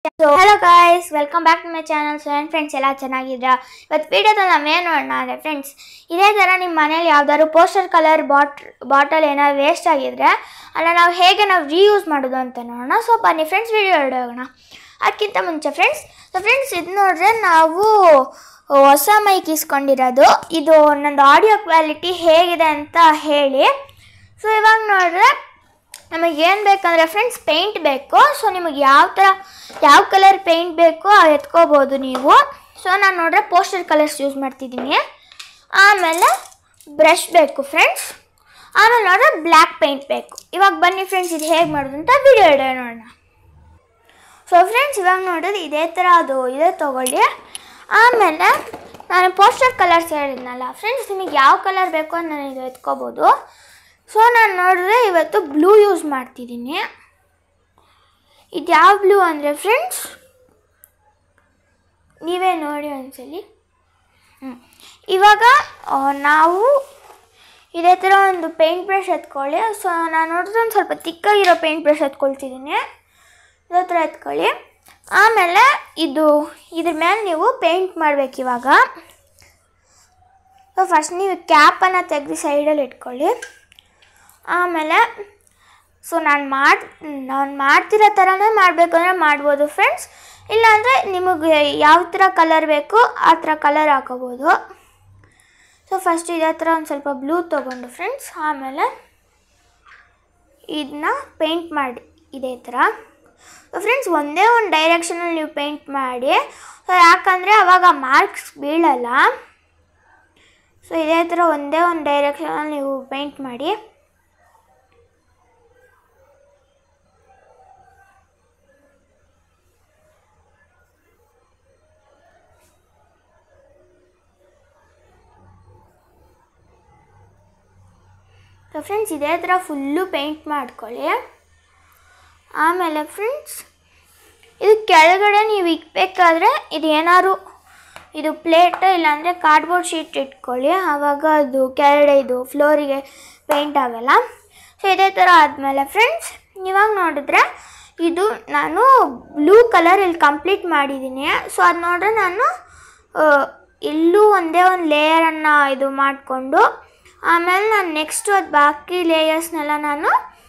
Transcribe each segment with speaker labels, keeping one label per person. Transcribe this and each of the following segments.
Speaker 1: so hello guys welcome back to my channel so ಏನು friends ಎಲ್ಲ ಚೆನ್ನಾಗಿದ್ರಾ ಇವತ್ತು ವೀಡಿಯೋದಲ್ಲಿ ನಾವು ಏನು ನೋಡೋಣ ಅಂದರೆ ಫ್ರೆಂಡ್ಸ್ ಇದೇ ಥರ ನಿಮ್ಮ ಮನೇಲಿ ಯಾವ್ದಾದ್ರು ಪೋಸ್ಟರ್ ಕಲರ್ ಬಾಟ್ ಬಾಟಲ್ ಏನಾದ್ರು ವೇಸ್ಟ್ ಆಗಿದ್ರೆ ಅಲ್ಲ ನಾವು ಹೇಗೆ ನಾವು ರೀಯೂಸ್ ಮಾಡೋದು ಅಂತ ನೋಡೋಣ ಸೊ ಬನ್ನಿ ಫ್ರೆಂಡ್ಸ್ ವೀಡಿಯೋ ಹೋಗೋಣ ಅದಕ್ಕಿಂತ ಮುಂಚೆ ಫ್ರೆಂಡ್ಸ್ ಸೊ ಫ್ರೆಂಡ್ಸ್ ಇದು ನೋಡಿದ್ರೆ ನಾವು ಹೊಸ ಮೈಕ್ ಇಸ್ಕೊಂಡಿರೋದು ಇದು ನಂದು ಆಡಿಯೋ ಕ್ವಾಲಿಟಿ ಹೇಗಿದೆ ಅಂತ ಹೇಳಿ ಸೊ ಇವಾಗ ನೋಡಿದ್ರೆ ನಮಗೆ ಏನು ಬೇಕಂದರೆ ಫ್ರೆಂಡ್ಸ್ ಪೇಂಟ್ ಬೇಕು ಸೊ ನಿಮಗೆ ಯಾವ ಥರ ಯಾವ ಕಲರ್ ಪೇಂಟ್ ಬೇಕೋ ಅದು ಎತ್ಕೋಬೋದು ನೀವು ಸೊ ನಾನು ನೋಡ್ರೆ ಪೋಸ್ಟರ್ ಕಲರ್ಸ್ ಯೂಸ್ ಮಾಡ್ತಿದ್ದೀನಿ ಆಮೇಲೆ ಬ್ರಷ್ ಬೇಕು ಫ್ರೆಂಡ್ಸ್ ಆಮೇಲೆ ನೋಡ್ರೆ ಬ್ಲ್ಯಾಕ್ ಪೇಂಟ್ ಬೇಕು ಇವಾಗ ಬನ್ನಿ ಫ್ರೆಂಡ್ಸ್ ಇದು ಹೇಗೆ ಮಾಡೋದು ಅಂತ ವಿಡಿಯೋ ಇಡೋ ನೋಡೋಣ ಸೊ ಫ್ರೆಂಡ್ಸ್ ಇವಾಗ ನೋಡಿದ್ರೆ ಇದೇ ಥರ ಅದು ಇದೇ ತೊಗೊಳ್ಳಿ ಆಮೇಲೆ ನಾನು ಪೋಸ್ಟರ್ ಕಲರ್ಸ್ ಹೇಳಿದ್ನಲ್ಲ ಫ್ರೆಂಡ್ಸ್ ನಿಮಗೆ ಯಾವ ಕಲರ್ ಬೇಕೋ ನಾನು ಇದು ಎತ್ಕೋಬೋದು ಸೊ ನಾನು ನೋಡಿದ್ರೆ ಇವತ್ತು ಬ್ಲೂ ಯೂಸ್ ಮಾಡ್ತಿದ್ದೀನಿ ಇದು ಯಾವ ಬ್ಲೂ ಅಂದರೆ ಫ್ರೆಂಡ್ಸ್ ನೀವೇ ನೋಡಿ ಒಂದ್ಸಲಿ ಹ್ಞೂ ಇವಾಗ ಆ, ನಾವು ಇದೇ ಥರ ಒಂದು ಪೇಂಟ್ ಬ್ರಷ್ ಎತ್ಕೊಳ್ಳಿ ಸೊ ನಾನು ನೋಡಿದ್ರೆ ಒಂದು ಸ್ವಲ್ಪ ತಿಕ್ಕಾಗಿರೋ ಪೇಂಟ್ ಬ್ರಷ್ ಎತ್ಕೊಳ್ತಿದ್ದೀನಿ ಇದೇ ಥರ ಎತ್ಕೊಳ್ಳಿ ಆಮೇಲೆ ಇದು ಇದ್ರ ಮೇಲೆ ನೀವು ಪೇಂಟ್ ಮಾಡ್ಬೇಕು ಇವಾಗ ಸೊ ಫಸ್ಟ್ ನೀವು ಕ್ಯಾಪನ್ನು ತೆಗೆದು ಸೈಡಲ್ಲಿ ಇಟ್ಕೊಳ್ಳಿ ಆಮೇಲೆ ಸೊ ನಾನು ಮಾಡಿ ನಾನು ಮಾಡ್ತಿರೋ ಥರನೇ ಮಾಡಬೇಕು ಅಂದರೆ ಮಾಡ್ಬೋದು ಫ್ರೆಂಡ್ಸ್ ಇಲ್ಲಾಂದರೆ ನಿಮಗೆ ಯಾವ ಥರ ಕಲರ್ ಬೇಕು ಆ ಥರ ಕಲರ್ ಹಾಕೋಬೋದು ಸೊ ಫಸ್ಟ್ ಇದೇ ಥರ ಒಂದು ಸ್ವಲ್ಪ ಬ್ಲೂ ತೊಗೊಂಡು ಫ್ರೆಂಡ್ಸ್ ಆಮೇಲೆ ಇದನ್ನ ಪೇಂಟ್ ಮಾಡಿ ಇದೇ ಥರ ಫ್ರೆಂಡ್ಸ್ ಒಂದೇ ಒಂದು ಡೈರೆಕ್ಷನಲ್ಲಿ ನೀವು ಪೇಂಟ್ ಮಾಡಿ ಸೊ ಯಾಕಂದರೆ ಅವಾಗ ಮಾರ್ಕ್ಸ್ ಬೀಳಲ್ಲ ಸೊ ಇದೇ ಥರ ಒಂದೇ ಒಂದು ಡೈರೆಕ್ಷನಲ್ಲಿ ನೀವು ಪೇಂಟ್ ಮಾಡಿ ಸೊ ಫ್ರೆಂಡ್ಸ್ ಇದೇ ಥರ ಫುಲ್ಲು ಪೇಂಟ್ ಮಾಡ್ಕೊಳ್ಳಿ ಆಮೇಲೆ ಫ್ರೆಂಡ್ಸ್ ಇದು ಕೆಳಗಡೆ ನೀವು ಇಕ್ಬೇಕಾದ್ರೆ ಇದು ಏನಾದ್ರು ಇದು ಪ್ಲೇಟ್ ಇಲ್ಲಾಂದರೆ ಕಾರ್ಡ್ಬೋರ್ಡ್ ಶೀಟ್ ಇಟ್ಕೊಳ್ಳಿ ಆವಾಗ ಅದು ಕೆಳಗಡೆ ಇದು ಫ್ಲೋರಿಗೆ ಪೇಂಟ್ ಆಗಲ್ಲ ಸೊ ಇದೇ ಥರ ಆದಮೇಲೆ ಫ್ರೆಂಡ್ಸ್ ಇವಾಗ ನೋಡಿದ್ರೆ ಇದು ನಾನು ಬ್ಲೂ ಕಲರ್ ಇಲ್ಲಿ ಕಂಪ್ಲೀಟ್ ಮಾಡಿದ್ದೀನಿ ಸೊ ಅದು ನೋಡಿದ್ರೆ ನಾನು ಆ, ಇಲ್ಲೂ ಒಂದೇ ಒಂದು ಲೇಯರನ್ನು ಇದು ಮಾಡಿಕೊಂಡು ಆಮೇಲೆ ನಾನು ನೆಕ್ಸ್ಟು ಅದು ಬಾಕಿ ಲೇಯರ್ಸ್ನೆಲ್ಲ ನಾನು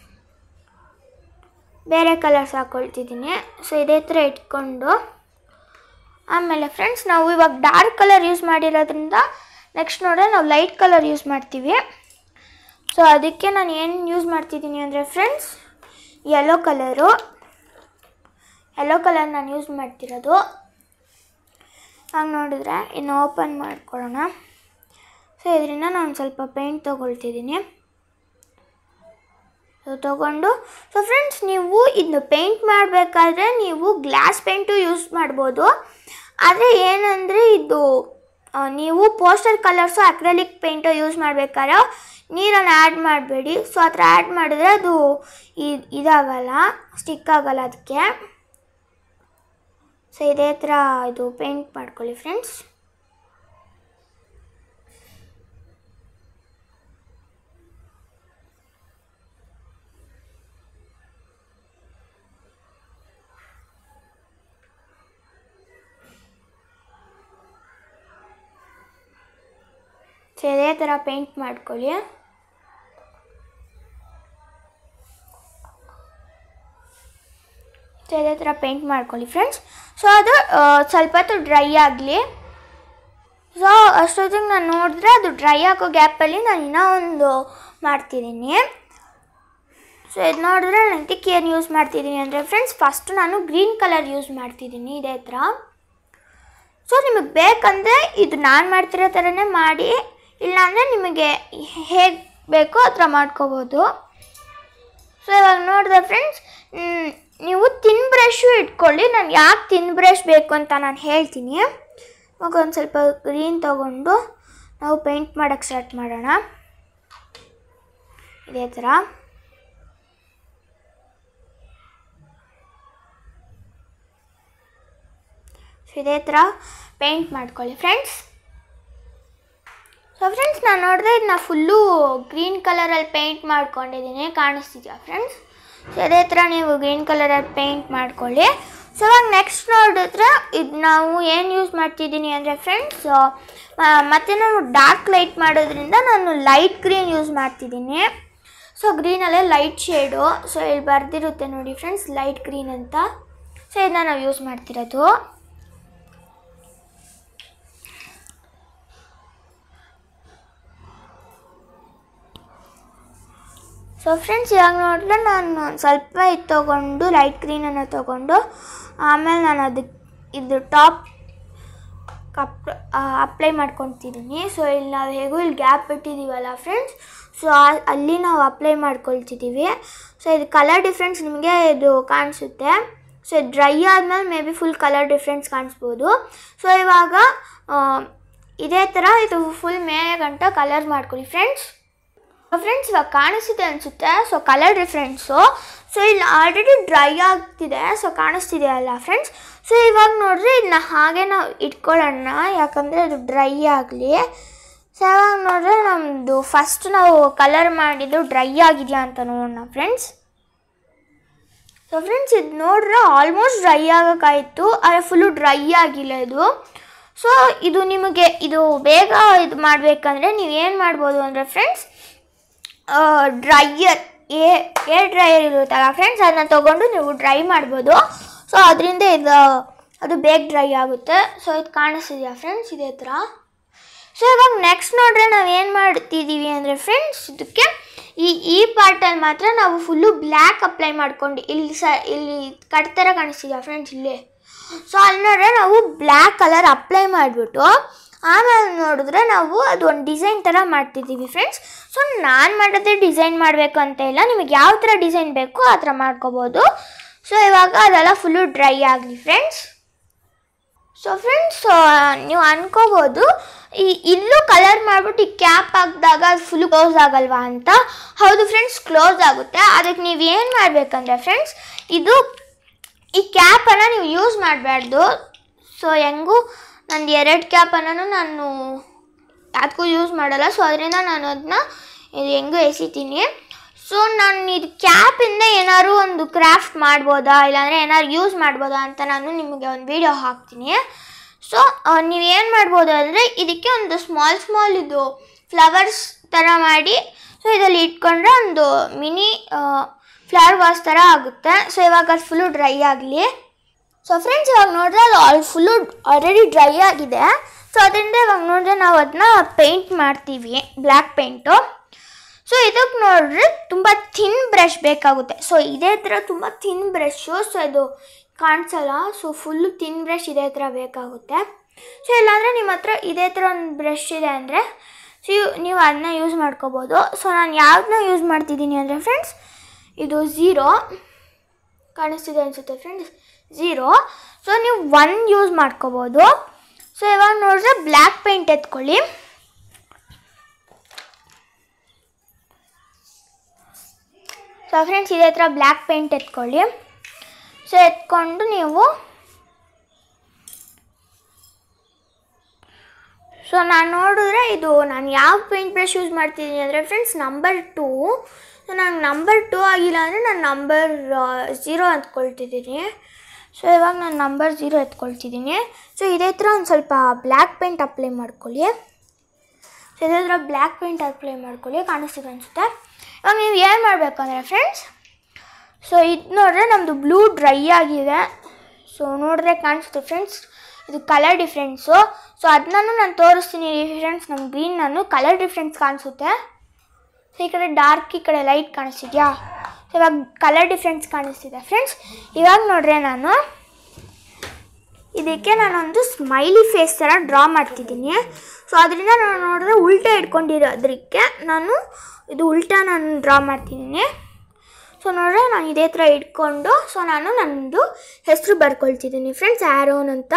Speaker 1: ಬೇರೆ ಕಲರ್ಸ್ ಹಾಕ್ಕೊಳ್ತಿದ್ದೀನಿ ಸೊ ಇದೇ ಥರ ಇಟ್ಕೊಂಡು ಆಮೇಲೆ ಫ್ರೆಂಡ್ಸ್ ನಾವು ಇವಾಗ ಡಾರ್ಕ್ ಕಲರ್ ಯೂಸ್ ಮಾಡಿರೋದ್ರಿಂದ ನೆಕ್ಸ್ಟ್ ನೋಡಿದ್ರೆ ನಾವು ಲೈಟ್ ಕಲರ್ ಯೂಸ್ ಮಾಡ್ತೀವಿ ಸೊ ಅದಕ್ಕೆ ನಾನು ಏನು ಯೂಸ್ ಮಾಡ್ತಿದ್ದೀನಿ ಅಂದರೆ friends yellow colour yellow colour ನಾನು ಯೂಸ್ ಮಾಡ್ತಿರೋದು ಹಾಗೆ ನೋಡಿದ್ರೆ ಇನ್ನು ಓಪನ್ ಮಾಡ್ಕೊಳ್ಳೋಣ ಸೊ ಇದರಿಂದ ನಾನು ಸ್ವಲ್ಪ ಪೇಂಟ್ ತೊಗೊಳ್ತಿದ್ದೀನಿ ಸೊ ತೊಗೊಂಡು ಸೊ ಫ್ರೆಂಡ್ಸ್ ನೀವು ಇದನ್ನು ಪೇಂಟ್ ಮಾಡಬೇಕಾದ್ರೆ ನೀವು ಗ್ಲಾಸ್ ಪೇಂಟು ಯೂಸ್ ಮಾಡ್ಬೋದು ಆದರೆ ಏನಂದರೆ ಇದು ಆ, ನೀವು poster colours acrylic paint use ಮಾಡಬೇಕಾದ್ರೆ ನೀರನ್ನು ಆ್ಯಡ್ ಮಾಡಬೇಡಿ ಸೊ ಆ ಥರ ಆ್ಯಡ್ ಮಾಡಿದ್ರೆ ಅದು ಇ- ಇದಾಗಲ್ಲ ಸ್ಟಿಕ್ ಆಗಲ್ಲ ಅದಕ್ಕೆ ಸೊ ಇದೇ ಥರ ಇದು ಪೇಂಟ್ ಮಾಡ್ಕೊಳ್ಳಿ ಫ್ರೆಂಡ್ಸ್ ಸೊ ಇದೇ ಥರ ಪೇಂಟ್ ಮಾಡ್ಕೊಳ್ಳಿ ಸೊ ಇದೇ ಥರ ಪೇಂಟ್ ಮಾಡ್ಕೊಳ್ಳಿ ಫ್ರೆಂಡ್ಸ್ ಸೊ ಅದು ಆ, ಸ್ವಲ್ಪ ಹೊತ್ತು ಡ್ರೈ ಆಗಲಿ ಸೊ ಅಷ್ಟೊತ್ತಿಗೆ ನಾನು ನೋಡಿದ್ರೆ ಅದು ಡ್ರೈ ಆಗೋ ಗ್ಯಾಪಲ್ಲಿ ನಾನು ಇನ್ನೂ ಒಂದು ಮಾಡ್ತಿದ್ದೀನಿ ಸೊ ಇದು ನೋಡಿದ್ರೆ ನಂತಕ್ಕೆ ಏನು ಯೂಸ್ ಮಾಡ್ತಿದ್ದೀನಿ ಅಂದರೆ ಫ್ರೆಂಡ್ಸ್ ಫಸ್ಟು ನಾನು ಗ್ರೀನ್ ಕಲರ್ ಯೂಸ್ ಮಾಡ್ತಿದ್ದೀನಿ ಇದೇ ಥರ ಸೊ ನಿಮಗೆ ಬೇಕಂದರೆ ಇದು ನಾನು ಮಾಡ್ತಿರೋ ಥರನೇ ಮಾಡಿ ಇಲ್ಲಾಂದರೆ ನಿಮಗೆ ಹೇಗೆ ಬೇಕೋ ಆ ಥರ ಮಾಡ್ಕೋಬೋದು ಸೊ ಇವಾಗ ನೋಡಿದೆ ಫ್ರೆಂಡ್ಸ್ ನೀವು ತಿನ್ ಬ್ರಷು ಇಟ್ಕೊಳ್ಳಿ ನಾನು ಯಾಕೆ ತಿನ್ ಬ್ರಷ್ ಬೇಕು ಅಂತ ನಾನು ಹೇಳ್ತೀನಿ ಇವಾಗ ಒಂದು ಸ್ವಲ್ಪ ಗ್ರೀನ್ ತೊಗೊಂಡು ನಾವು ಪೇಂಟ್ ಮಾಡೋಕ್ಕೆ ಸ್ಟಾರ್ಟ್ ಮಾಡೋಣ ಇದೇ ಥರ ಸೊ ಇದೇ ಥರ ಪೇಂಟ್ ಮಾಡ್ಕೊಳ್ಳಿ ಫ್ರೆಂಡ್ಸ್ ಸೊ ಫ್ರೆಂಡ್ಸ್ ನಾನು ನೋಡಿದ್ರೆ ಇದನ್ನ ಫುಲ್ಲು ಗ್ರೀನ್ ಕಲರಲ್ಲಿ ಪೇಂಟ್ ಮಾಡ್ಕೊಂಡಿದ್ದೀನಿ ಕಾಣಿಸ್ತಿದ್ಯಾ ಫ್ರೆಂಡ್ಸ್ ಸೊ ಇದೇ ಥರ ನೀವು ಗ್ರೀನ್ ಕಲರಲ್ಲಿ ಪೇಂಟ್ ಮಾಡ್ಕೊಳ್ಳಿ ಸೊ ಇವಾಗ ನೆಕ್ಸ್ಟ್ ಇದು ನಾವು ಏನು ಯೂಸ್ ಮಾಡ್ತಿದ್ದೀನಿ ಅಂದರೆ ಫ್ರೆಂಡ್ಸ್ ಮತ್ತು ನಾನು ಡಾರ್ಕ್ ಲೈಟ್ ಮಾಡೋದ್ರಿಂದ ನಾನು ಲೈಟ್ ಗ್ರೀನ್ ಯೂಸ್ ಮಾಡ್ತಿದ್ದೀನಿ ಸೊ ಗ್ರೀನಲ್ಲೇ ಲೈಟ್ ಶೇಡು ಸೊ ಇಲ್ಲಿ ಬರ್ದಿರುತ್ತೆ ನೋಡಿ ಫ್ರೆಂಡ್ಸ್ ಲೈಟ್ ಗ್ರೀನ್ ಅಂತ ಸೊ ಇದನ್ನ ನಾವು ಯೂಸ್ ಮಾಡ್ತಿರೋದು ಸೊ ಫ್ರೆಂಡ್ಸ್ ಇವಾಗ ನೋಡಿದ್ರೆ ನಾನು ಸ್ವಲ್ಪ ಇದು ತೊಗೊಂಡು ಲೈಟ್ ಗ್ರೀನನ್ನು ತೊಗೊಂಡು ಆಮೇಲೆ ನಾನು ಅದಕ್ಕೆ ಇದು ಟಾಪ್ ಕಪ್ ಅಪ್ಲೈ ಮಾಡ್ಕೊತಿದ್ದೀನಿ ಸೊ ಇಲ್ಲಿ ನಾವು ಹೇಗೂ ಇಲ್ಲಿ ಗ್ಯಾಪ್ ಬಿಟ್ಟಿದ್ದೀವಲ್ಲ ಫ್ರೆಂಡ್ಸ್ ಸೊ ಅಲ್ಲಿ ನಾವು ಅಪ್ಲೈ ಮಾಡ್ಕೊಳ್ತಿದ್ದೀವಿ ಸೊ ಇದು ಕಲರ್ ಡಿಫ್ರೆನ್ಸ್ ನಿಮಗೆ ಇದು ಕಾಣಿಸುತ್ತೆ ಸೊ ಇದು ಡ್ರೈ ಆದಮೇಲೆ may be full colour difference ಕಾಣಿಸ್ಬೋದು ಸೊ ಇವಾಗ ಆ, ಇದೇ ಥರ ಇದು ಫುಲ್ ಮೇ ಗಂಟ ಕಲರ್ ಮಾಡ್ಕೊಳ್ಳಿ ಫ್ರೆಂಡ್ಸ್ ಫ್ರೆಂಡ್ಸ್ ಇವಾಗ ಕಾಣಿಸ್ತಿದೆ ಅನಿಸುತ್ತೆ ಸೊ ಕಲರ್ ಡಿಫ್ರೆನ್ಸು ಸೊ ಇಲ್ಲಿ ಆಲ್ರೆಡಿ ಡ್ರೈ ಆಗ್ತಿದೆ ಸೊ ಕಾಣಿಸ್ತಿದೆ ಅಲ್ಲ ಫ್ರೆಂಡ್ಸ್ ಸೊ ಇವಾಗ ನೋಡ್ರಿ ಇದನ್ನ ಹಾಗೆ ನಾವು ಇಟ್ಕೊಳ್ಳೋಣ ಯಾಕಂದರೆ ಅದು ಡ್ರೈ ಆಗಲಿ ಸೊ ಇವಾಗ ನೋಡ್ರೆ ನಮ್ಮದು ಫಸ್ಟ್ ನಾವು ಕಲರ್ ಮಾಡಿದ್ದು ಡ್ರೈ ಆಗಿದೆಯಾ ಅಂತ ನೋಡೋಣ ಫ್ರೆಂಡ್ಸ್ ಸೊ ಫ್ರೆಂಡ್ಸ್ ಇದು ನೋಡ್ರೆ ಆಲ್ಮೋಸ್ಟ್ ಡ್ರೈ ಆಗೋಕ್ಕಾಯಿತು ಆದರೆ ಫುಲ್ಲು ಡ್ರೈ ಆಗಿಲ್ಲ ಇದು ಸೊ ಇದು ನಿಮಗೆ ಇದು ಬೇಗ ಇದು ಮಾಡಬೇಕಂದ್ರೆ ನೀವು ಏನು ಮಾಡ್ಬೋದು ಅಂದರೆ friends dryer a air dryer ಇರುತ್ತಲ್ಲ ಫ್ರೆಂಡ್ಸ್ ಅದನ್ನ ತೊಗೊಂಡು ನೀವು ಡ್ರೈ ಮಾಡ್ಬೋದು ಸೊ ಅದರಿಂದ ಇದು ಅದು ಬೇಗ ಡ್ರೈ ಆಗುತ್ತೆ ಸೊ ಇದು ಕಾಣಿಸ್ತಿದೆಯಾ ಫ್ರೆಂಡ್ಸ್ ಇದೇ ಥರ ಸೊ ಇವಾಗ ನೆಕ್ಸ್ಟ್ ನೋಡ್ರೆ ನಾವು ಏನು ಮಾಡ್ತಿದ್ದೀವಿ ಅಂದರೆ ಫ್ರೆಂಡ್ಸ್ ಇದಕ್ಕೆ ಈ ಈ ಪಾರ್ಟಲ್ಲಿ ಮಾತ್ರ ನಾವು ಫುಲ್ಲು ಬ್ಲ್ಯಾಕ್ ಅಪ್ಲೈ ಮಾಡ್ಕೊಂಡು ಇಲ್ಲಿ ಸ ಇಲ್ಲಿ ಕಟ್ ಥರ ಕಾಣಿಸ್ತಿದ್ಯಾ ಫ್ರೆಂಡ್ಸ್ ಇಲ್ಲಿ ಸೊ ಅಲ್ಲಿ ನೋಡ್ರೆ ನಾವು ಬ್ಲ್ಯಾಕ್ ಕಲರ್ ಅಪ್ಲೈ ಮಾಡಿಬಿಟ್ಟು ಆಮೇಲೆ ನೋಡಿದ್ರೆ ನಾವು ಅದು ಒಂದು ಡಿಸೈನ್ ಥರ ಮಾಡ್ತಿದ್ದೀವಿ ಫ್ರೆಂಡ್ಸ್ ಸೊ ನಾನು ಮಾಡೋದೇ ಡಿಸೈನ್ ಮಾಡಬೇಕು ಅಂತ ಇಲ್ಲ ನಿಮಗೆ ಯಾವ ಥರ ಡಿಸೈನ್ ಬೇಕು ಆ ಥರ ಮಾಡ್ಕೋಬೋದು ಸೊ ಇವಾಗ ಅದೆಲ್ಲ ಫುಲ್ಲು ಡ್ರೈ ಆಗಲಿ ಫ್ರೆಂಡ್ಸ್ ಸೊ ಫ್ರೆಂಡ್ಸ್ ನೀವು ಅನ್ಕೋಬೋದು ಈ ಇಲ್ಲೂ ಕಲರ್ ಮಾಡಿಬಿಟ್ಟು ಈ ಕ್ಯಾಪ್ ಹಾಕಿದಾಗ ಅದು ಫುಲ್ ಕ್ಲೋಸ್ ಆಗಲ್ವಾ ಅಂತ ಹೌದು ಫ್ರೆಂಡ್ಸ್ ಕ್ಲೋಸ್ ಆಗುತ್ತೆ ಅದಕ್ಕೆ ನೀವು ಏನು ಮಾಡಬೇಕಂದ್ರೆ ಫ್ರೆಂಡ್ಸ್ ಇದು ಈ ಕ್ಯಾಪನ್ನು ನೀವು ಯೂಸ್ ಮಾಡಬಾರ್ದು ಸೊ ಹೆಂಗೂ ನಂದು ಎರಡು ಕ್ಯಾಪನ್ನು ನಾನು ಯಾಕೂ ಯೂಸ್ ಮಾಡಲ್ಲ ಸೊ ಅದರಿಂದ ನಾನು ಅದನ್ನ ಇದು ಹೆಂಗೂ ಎಸಿತೀನಿ ಸೊ ನಾನು ಇದು ಕ್ಯಾಪಿಂದ ಏನಾದ್ರು ಒಂದು ಕ್ರಾಫ್ಟ್ ಮಾಡ್ಬೋದಾ ಇಲ್ಲಾಂದರೆ ಏನಾದ್ರು ಯೂಸ್ ಮಾಡ್ಬೋದಾ ಅಂತ ನಾನು ನಿಮಗೆ ಒಂದು ವಿಡಿಯೋ ಹಾಕ್ತೀನಿ ಸೊ ನೀವೇನು ಮಾಡ್ಬೋದು ಅಂದರೆ ಇದಕ್ಕೆ ಒಂದು ಸ್ಮಾಲ್ ಸ್ಮಾಲ್ ಇದು ಫ್ಲವರ್ಸ್ ಥರ ಮಾಡಿ ಸೊ ಇದರಲ್ಲಿ ಇಟ್ಕೊಂಡ್ರೆ ಒಂದು ಮಿನಿ ಫ್ಲವರ್ ವಾಸ್ ಥರ ಆಗುತ್ತೆ ಸೊ ಇವಾಗ ಅದು ಫುಲ್ಲು ಡ್ರೈ ಆಗಲಿ ಸೊ ಫ್ರೆಂಡ್ಸ್ ಇವಾಗ ನೋಡಿದ್ರೆ ಅದು ಆಲ್ ಫುಲ್ಲು ಆಲ್ರೆಡಿ ಡ್ರೈ ಆಗಿದೆ ಸೊ ಅದರಿಂದ ಇವಾಗ ನೋಡಿದ್ರೆ ನಾವು ಅದನ್ನ ಪೇಂಟ್ ಮಾಡ್ತೀವಿ ಬ್ಲ್ಯಾಕ್ ಪೇಂಟು ಸೊ ಇದಕ್ಕೆ ನೋಡ್ರಿ ತುಂಬ ಥಿನ್ ಬ್ರಷ್ ಬೇಕಾಗುತ್ತೆ ಸೊ ಇದೇ ಥರ ತುಂಬ ಥಿನ್ ಬ್ರಷು ಸೊ ಇದು ಕಾಣಿಸಲ್ಲ ಸೊ ಫುಲ್ಲು ಥಿನ್ ಬ್ರಷ್ ಇದೇ ಥರ ಬೇಕಾಗುತ್ತೆ ಸೊ ಇಲ್ಲಾಂದರೆ ನಿಮ್ಮ ಹತ್ರ ಇದೇ ಥರ ಒಂದು ಬ್ರಷ್ ಇದೆ ಅಂದರೆ ಸೊ ನೀವು ಅದನ್ನ ಯೂಸ್ ಮಾಡ್ಕೋಬೋದು ಸೊ ನಾನು ಯಾವ್ದನ್ನ ಯೂಸ್ ಮಾಡ್ತಿದ್ದೀನಿ ಅಂದರೆ ಫ್ರೆಂಡ್ಸ್ ಇದು ಝೀರೋ ಕಾಣಿಸ್ತಿದೆ ಅನಿಸುತ್ತೆ ಫ್ರೆಂಡ್ಸ್ ಝೀರೋ ಸೊ ನೀವು ಒನ್ ಯೂಸ್ ಮಾಡ್ಕೋಬೋದು ಸೊ ಇವಾಗ ನೋಡಿದ್ರೆ ಬ್ಲ್ಯಾಕ್ ಪೇಂಟ್ ಎತ್ಕೊಳ್ಳಿ ಸೊ ಫ್ರೆಂಡ್ಸ್ ಇದೇ ಥರ ಬ್ಲ್ಯಾಕ್ ಪೇಂಟ್ ಎತ್ಕೊಳ್ಳಿ ಸೊ ಎತ್ಕೊಂಡು ನೀವು ಸೊ ನಾನು ನೋಡಿದ್ರೆ ಇದು ನಾನು ಯಾವ ಪೇಂಟ್ ಬ್ರಷ್ ಯೂಸ್ ಮಾಡ್ತಿದ್ದೀನಿ ಅಂದರೆ ಫ್ರೆಂಡ್ಸ್ ನಂಬರ್ ಟೂ ಸೊ ನಂಗೆ ನಂಬರ್ ಟೂ ಆಗಿಲ್ಲ ಅಂದರೆ ನಾನು ನಂಬರ್ ಝೀರೋ ಎತ್ಕೊಳ್ತಿದ್ದೀನಿ ಸೊ ಇವಾಗ ನಾನು ನಂಬರ್ ಝೀರೋ ಎತ್ಕೊಳ್ತಿದ್ದೀನಿ ಸೊ ಇದೇ ಥರ ಒಂದು ಸ್ವಲ್ಪ ಬ್ಲ್ಯಾಕ್ ಪೇಂಟ್ ಅಪ್ಲೈ ಮಾಡ್ಕೊಳ್ಳಿ ಸೊ ಇದೇ ಥರ ಬ್ಲ್ಯಾಕ್ ಪೇಂಟ್ ಅಪ್ಲೈ ಮಾಡ್ಕೊಳ್ಳಿ ಕಾಣಿಸ್ತಿದೆ ಅನಿಸುತ್ತೆ ಇವಾಗ ನೀವು ಏನು ಮಾಡಬೇಕಂದ್ರೆ ಫ್ರೆಂಡ್ಸ್ ಸೊ ಇದು ನೋಡಿದ್ರೆ ನಮ್ಮದು ಬ್ಲೂ ಡ್ರೈ ಆಗಿದೆ ಸೊ ನೋಡಿದ್ರೆ ಕಾಣಿಸುತ್ತೆ ಫ್ರೆಂಡ್ಸ್ ಇದು ಕಲರ್ ಡಿಫ್ರೆನ್ಸು ಸೊ ಅದನ್ನೂ ನಾನು ತೋರಿಸ್ತೀನಿ ಫ್ರೆಂಡ್ಸ್ ನಮ್ಮ ಗ್ರೀನ್ ನಾನು ಕಲರ್ ಡಿಫ್ರೆನ್ಸ್ ಕಾಣಿಸುತ್ತೆ ಸೊ ಈ ಕಡೆ ಡಾರ್ಕ್ ಈ ಕಡೆ ಲೈಟ್ ಕಾಣಿಸ್ತಿದ್ಯಾ ಸೊ ಇವಾಗ ಕಲರ್ ಡಿಫ್ರೆನ್ಸ್ ಕಾಣಿಸ್ತಿದೆ ಫ್ರೆಂಡ್ಸ್ ಇವಾಗ ನೋಡ್ರೆ ನಾನು ಇದಕ್ಕೆ ನಾನೊಂದು ಸ್ಮೈಲಿ ಫೇಸ್ ಥರ ಡ್ರಾ ಮಾಡ್ತಿದ್ದೀನಿ ಸೊ ಅದರಿಂದ ನಾನು ನೋಡಿದ್ರೆ ಉಲ್ಟಾ ಇಟ್ಕೊಂಡಿರೋದ್ರಿಗೆ ನಾನು ಇದು ಉಲ್ಟಾ ನಾನು ಡ್ರಾ ಮಾಡ್ತಿದ್ದೀನಿ ಸೊ ನೋಡ್ರೆ ನಾನು ಇದೇ ಥರ ಇಟ್ಕೊಂಡು ಸೊ ನಾನು ನನ್ನದು ಹೆಸರು ಬರ್ಕೊಳ್ತಿದ್ದೀನಿ ಫ್ರೆಂಡ್ಸ್ ಆ್ಯರೋನ್ ಅಂತ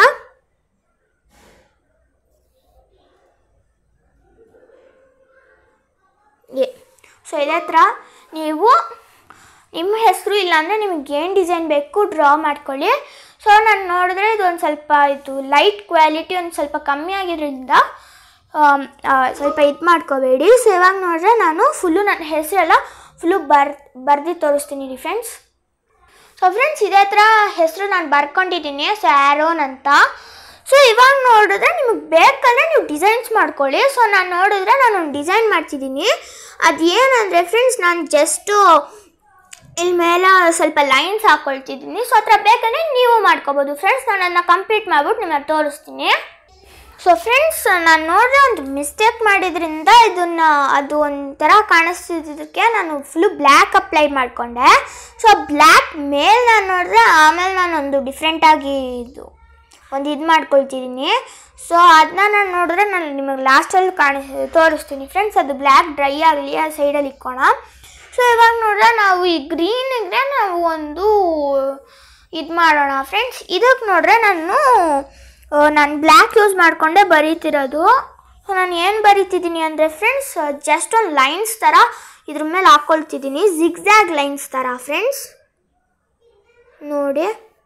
Speaker 1: ಏ ಸೊ ಇದೇ ಥರ ನೀವು ನಿಮ್ಮ ಹೆಸರು ಇಲ್ಲಾಂದರೆ ನಿಮಗೆ ಏನು ಡಿಸೈನ್ ಬೇಕು ಡ್ರಾ ಮಾಡ್ಕೊಳ್ಳಿ ಸೊ ನಾನು ನೋಡಿದ್ರೆ ಇದು ಒಂದು ಸ್ವಲ್ಪ ಇದು ಲೈಟ್ ಕ್ವಾಲಿಟಿ ಒಂದು ಸ್ವಲ್ಪ ಕಮ್ಮಿ ಆಗಿರೋದ್ರಿಂದ ಆಮ್, ಆ, ಸ್ವಲ್ಪ ಇದು ಮಾಡ್ಕೋಬೇಡಿ ಸೊ ಇವಾಗ ನೋಡಿದ್ರೆ ನಾನು ಫುಲ್ಲು ನನ್ನ ಹೆಸರೆಲ್ಲ ಫುಲ್ಲು ಬರ್ ಬರ್ದು ತೋರಿಸ್ತೀನಿ ರೀ ಫ್ರೆಂಡ್ಸ್ ಸೊ ಫ್ರೆಂಡ್ಸ್ ಇದೇ ಥರ ಹೆಸರು ನಾನು ಬರ್ಕೊಂಡಿದ್ದೀನಿ ಸೊ ಆ್ಯರೋನ್ ಅಂತ ಸೊ ಇವಾಗ ನೋಡಿದ್ರೆ ನಿಮಗೆ ಬೇಕಂದರೆ ನೀವು ಡಿಸೈನ್ಸ್ ಮಾಡ್ಕೊಳ್ಳಿ ಸೊ ನಾನು ನೋಡಿದ್ರೆ ನಾನು ಒಂದು ಡಿಸೈನ್ ಮಾಡ್ತಿದ್ದೀನಿ ಅದು ಏನಂದರೆ ಫ್ರೆಂಡ್ಸ್ ನಾನು ಜಸ್ಟು ಇಲ್ಲಿ ಮೇಲೆ ಸ್ವಲ್ಪ ಲೈನ್ಸ್ ಹಾಕ್ಕೊಳ್ತಿದ್ದೀನಿ ಸೊ ಹತ್ರ ಬೇಕಂದರೆ ನೀವು ಮಾಡ್ಕೋಬೋದು ಫ್ರೆಂಡ್ಸ್ ನಾನು ಅದನ್ನ ಕಂಪ್ಲೀಟ್ ಮಾಡ್ಬಿಟ್ಟು ನಿಮಗೆ ತೋರಿಸ್ತೀನಿ ಸೊ ಫ್ರೆಂಡ್ಸ್ ನಾನು ನೋಡಿದ್ರೆ ಒಂದು ಮಿಸ್ಟೇಕ್ ಮಾಡಿದ್ರಿಂದ ಇದನ್ನ ಅದು ಒಂಥರ ಕಾಣಿಸ್ತಿದ್ದಕ್ಕೆ ನಾನು ಫುಲ್ಲು ಬ್ಲ್ಯಾಕ್ ಅಪ್ಲೈ ಮಾಡಿಕೊಂಡೆ ಸೊ ಬ್ಲ್ಯಾಕ್ ಮೇಲೆ ನಾನು ನೋಡಿದ್ರೆ ಆಮೇಲೆ ನಾನು ಒಂದು ಡಿಫ್ರೆಂಟಾಗಿ ಇದು ಒಂದು ಇದು ಮಾಡ್ಕೊಳ್ತಿದ್ದೀನಿ ಸೊ ಅದನ್ನ ನಾನು ನೋಡಿದ್ರೆ ನಾನು ನಿಮಗೆ ಲಾಸ್ಟಲ್ಲಿ ಕಾಣಿಸ್ ತೋರಿಸ್ತೀನಿ ಫ್ರೆಂಡ್ಸ್ ಅದು ಬ್ಲ್ಯಾಕ್ ಡ್ರೈ ಆಗಲಿ ಆ ಸೈಡಲ್ಲಿ ಇಕ್ಕೋಣ ಸೊ ಇವಾಗ ನೋಡಿದ್ರೆ ನಾವು ಈ ಗ್ರೀನಿಗೆ ನಾವು ಒಂದು ಇದು ಮಾಡೋಣ ಫ್ರೆಂಡ್ಸ್ ಇದಕ್ಕೆ ನೋಡಿದ್ರೆ ನಾನು ಆ, ನಾನು ಬ್ಲ್ಯಾಕ್ ಯೂಸ್ ಮಾಡಿಕೊಂಡೇ ಬರೀತಿರೋದು ಸೊ ನಾನು ಏನು ಬರೀತಿದ್ದೀನಿ ಅಂದರೆ ಫ್ರೆಂಡ್ಸ್ ಜಸ್ಟ್ ಒಂದು ಲೈನ್ಸ್ ಥರ ಇದ್ರ ಮೇಲೆ ಹಾಕ್ಕೊಳ್ತಿದ್ದೀನಿ ಜಿಗ್ಜ್ಯಾಗ್ ಲೈನ್ಸ್ ಥರ ಫ್ರೆಂಡ್ಸ್ ನೋಡಿ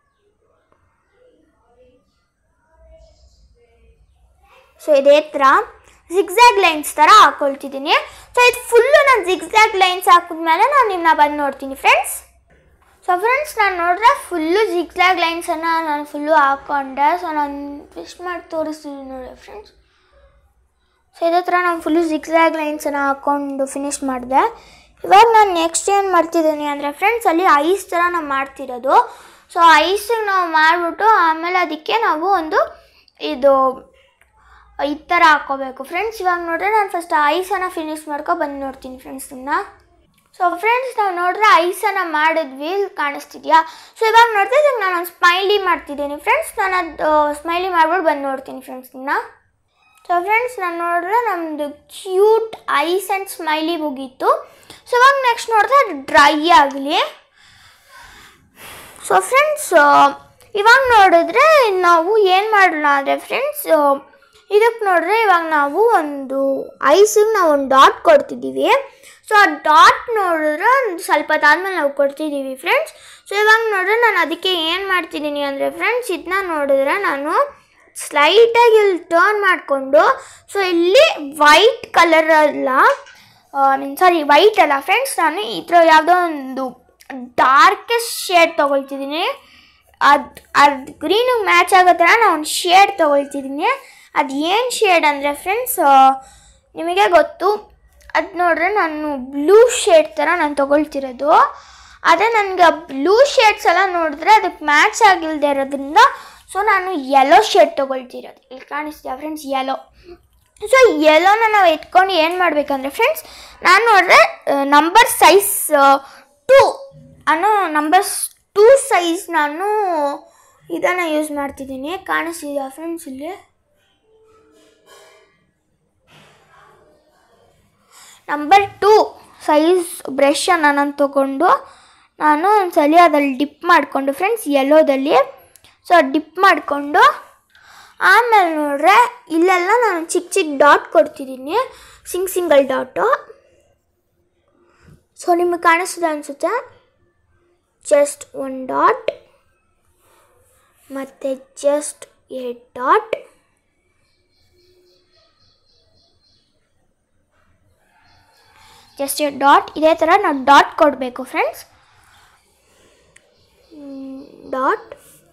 Speaker 1: ಸೊ ಇದೇ ಥರ ಜಿಗ್ಜ್ಯಾಗ್ ಲೈನ್ಸ್ ಥರ ಹಾಕ್ಕೊಳ್ತಿದ್ದೀನಿ ಸೊ ಇದು ಫುಲ್ಲು ನಾನು ಜಿಗ್ಜ್ಯಾಗ್ ಲೈನ್ಸ್ ಹಾಕಿದ್ಮೇಲೆ ನಾನು ನಿಮ್ಮನ್ನ ಬಂದು ನೋಡ್ತೀನಿ ಫ್ರೆಂಡ್ಸ್ ಸೊ ಫ್ರೆಂಡ್ಸ್ ನಾನು ನೋಡಿದ್ರೆ ಫುಲ್ಲು ಜಿಗ್ಜ್ಯಾಗ್ ಲೈನ್ಸನ್ನು ನಾನು ಫುಲ್ಲು ಹಾಕ್ಕೊಂಡೆ ಸೊ ನಾನು ಫಿಶ್ ಮಾಡಿ ತೋರಿಸ್ತೀನಿ ನೋಡಿ ಫ್ರೆಂಡ್ಸ್ ಸೊ ಇದೇ ಥರ ನಾನು ಫುಲ್ಲು ಜಿಗ್ಜ್ಯಾಗ್ ಲೈನ್ಸನ್ನು ಹಾಕ್ಕೊಂಡು ಫಿನಿಶ್ ಮಾಡಿದೆ ಇವಾಗ ನಾನು ನೆಕ್ಸ್ಟ್ ಏನು ಮಾಡ್ತಿದ್ದೀನಿ ಅಂದರೆ ಫ್ರೆಂಡ್ಸ್ ಅಲ್ಲಿ ಐಸ್ ಥರ ನಾವು ಮಾಡ್ತಿರೋದು ಸೊ ಐಸಿಗೆ ನಾವು ಮಾಡಿಬಿಟ್ಟು ಆಮೇಲೆ ಅದಕ್ಕೆ ನಾವು ಒಂದು ಇದು ಈ ಥರ ಹಾಕ್ಕೋಬೇಕು ಫ್ರೆಂಡ್ಸ್ ಇವಾಗ ನೋಡಿದ್ರೆ ನಾನು ಫಸ್ಟ್ ಐಸನ್ನು ಫಿನಿಶ್ ಮಾಡ್ಕೊ ಬಂದು ನೋಡ್ತೀನಿ ಫ್ರೆಂಡ್ಸ್ ನಿಮ್ಮನ್ನ ಸೊ ಫ್ರೆಂಡ್ಸ್ ನಾವು ನೋಡಿದ್ರೆ ಐಸನ್ನು ಮಾಡಿದ್ವಿ ಇಲ್ಲಿ ಕಾಣಿಸ್ತಿದ್ಯಾ ಸೊ ಇವಾಗ ನೋಡಿದ್ರೆ ಇದಕ್ಕೆ ನಾನು ಒಂದು ಸ್ಮೈಲಿ ಮಾಡ್ತಿದ್ದೀನಿ ಫ್ರೆಂಡ್ಸ್ ನಾನು ಅದು ಸ್ಮೈಲಿ ಮಾಡ್ಬಿಟ್ಟು ಬಂದು ನೋಡ್ತೀನಿ ಫ್ರೆಂಡ್ಸ್ ನಿನ್ನ ಸೊ ಫ್ರೆಂಡ್ಸ್ ನಾನು ನೋಡಿದ್ರೆ ನಮ್ಮದು ಕ್ಯೂಟ್ ಐಸ್ ಆ್ಯಂಡ್ ಸ್ಮೈಲಿ ಮುಗೀತು ಸೊ ಇವಾಗ ನೆಕ್ಸ್ಟ್ ನೋಡಿದ್ರೆ ಅದು ಡ್ರೈ ಆಗಲಿ ಸೊ ಫ್ರೆಂಡ್ಸ್ ಇವಾಗ ನೋಡಿದ್ರೆ ನಾವು ಏನು ಮಾಡೋಣ ಅಂದರೆ ಫ್ರೆಂಡ್ಸ್ ಇದಕ್ಕೆ ನೋಡಿದ್ರೆ ಇವಾಗ ನಾವು ಒಂದು ಐಸಿಗೆ ನಾವು ಒಂದು ಡಾಟ್ ಕೊಡ್ತಿದ್ದೀವಿ ಸೊ ಆ ಡಾಟ್ ನೋಡಿದ್ರೆ ಒಂದು ಸ್ವಲ್ಪ ಹೊತ್ತಾದ್ಮೇಲೆ ನಾವು ಕೊಡ್ತಿದ್ದೀವಿ ಫ್ರೆಂಡ್ಸ್ ಸೊ ಇವಾಗ ನೋಡಿದ್ರೆ ನಾನು ಅದಕ್ಕೆ ಏನು ಮಾಡ್ತಿದ್ದೀನಿ ಅಂದರೆ ಫ್ರೆಂಡ್ಸ್ ಇದನ್ನ ನೋಡಿದ್ರೆ ನಾನು ಸ್ಲೈಟಾಗಿ ಇಲ್ಲಿ ಟರ್ನ್ ಮಾಡಿಕೊಂಡು ಸೊ ಇಲ್ಲಿ ವೈಟ್ ಕಲರ್ ಅಲ್ಲ ಮೀನ್ ಸಾರಿ ವೈಟ್ ಅಲ್ಲ ಫ್ರೆಂಡ್ಸ್ ನಾನು ಈ ಥರ ಯಾವುದೋ ಒಂದು ಡಾರ್ಕೆಸ್ಟ್ ಶೇಡ್ ತೊಗೊಳ್ತಿದ್ದೀನಿ ಅದು ಅದು ಗ್ರೀನಿಗೆ ಮ್ಯಾಚ್ ಆಗೋ ಥರ ನಾನು ಒಂದು ಶೇಡ್ ತೊಗೊಳ್ತಿದ್ದೀನಿ ಅದು ಏನು ಶೇಡ್ ಅಂದರೆ ಫ್ರೆಂಡ್ಸ್ ನಿಮಗೆ ಗೊತ್ತು ಅದು ನೋಡ್ರೆ ನಾನು ಬ್ಲೂ ಶೇಡ್ ಥರ ನಾನು ತೊಗೊಳ್ತಿರೋದು ಅದೇ ನನಗೆ ಬ್ಲೂ ಶೇಡ್ಸ್ ಎಲ್ಲ ನೋಡಿದ್ರೆ ಅದಕ್ಕೆ ಮ್ಯಾಚ್ ಆಗಿಲ್ಲದೆ ಇರೋದ್ರಿಂದ ಸೊ ನಾನು ಯೆಲ್ಲೋ ಶೇಡ್ ತೊಗೊಳ್ತಿರೋದು ಇಲ್ಲಿ ಕಾಣಿಸ್ತೀಯಾ ಫ್ರೆಂಡ್ಸ್ ಯೆಲ್ಲೋ ಸೊ ಯೆಲ್ಲೋನ ನಾವು ಎತ್ಕೊಂಡು ಏನು ಮಾಡಬೇಕಂದ್ರೆ ಫ್ರೆಂಡ್ಸ್ ನಾನು ನೋಡಿದ್ರೆ ನಂಬರ್ ಸೈಜ್ ಟೂ ಅನ್ನೋ ನಂಬರ್ ಟೂ ಸೈಜ್ ನಾನು ಇದನ್ನು ಯೂಸ್ ಮಾಡ್ತಿದ್ದೀನಿ ಕಾಣಿಸ್ತಿದ್ಯಾ ಫ್ರೆಂಡ್ಸ್ ಇಲ್ಲಿ ನಂಬರ್ ಟೂ ಸೈಜ್ ಬ್ರಷನ್ನು ನಾನು ತೊಗೊಂಡು ನಾನು ಒಂದ್ಸಲಿ ಅದ್ರಲ್ಲಿ ಡಿಪ್ ಮಾಡಿಕೊಂಡು ಫ್ರೆಂಡ್ಸ್ ಯೆಲ್ಲೋದಲ್ಲಿ ಸೊ ಡಿಪ್ ಮಾಡಿಕೊಂಡು ಆಮೇಲೆ ನೋಡ್ರೆ ಇಲ್ಲೆಲ್ಲ ನಾನು ಚಿಕ್ಕ ಚಿಕ್ಕ ಡಾಟ್ ಕೊಡ್ತಿದ್ದೀನಿ ಸಿಂಗ್ ಸಿಂಗಲ್ ಡಾಟು ಸೊ ನಿಮಗೆ ಕಾಣಿಸ್ತದೆ ಅನಿಸುತ್ತೆ ಜಸ್ಟ್ ಒನ್ ಡಾಟ್ ಮತ್ತು just a dot just a dot ಇದೇ ಥರ ನಾವು ಡಾಟ್ ಕೊಡಬೇಕು friends dot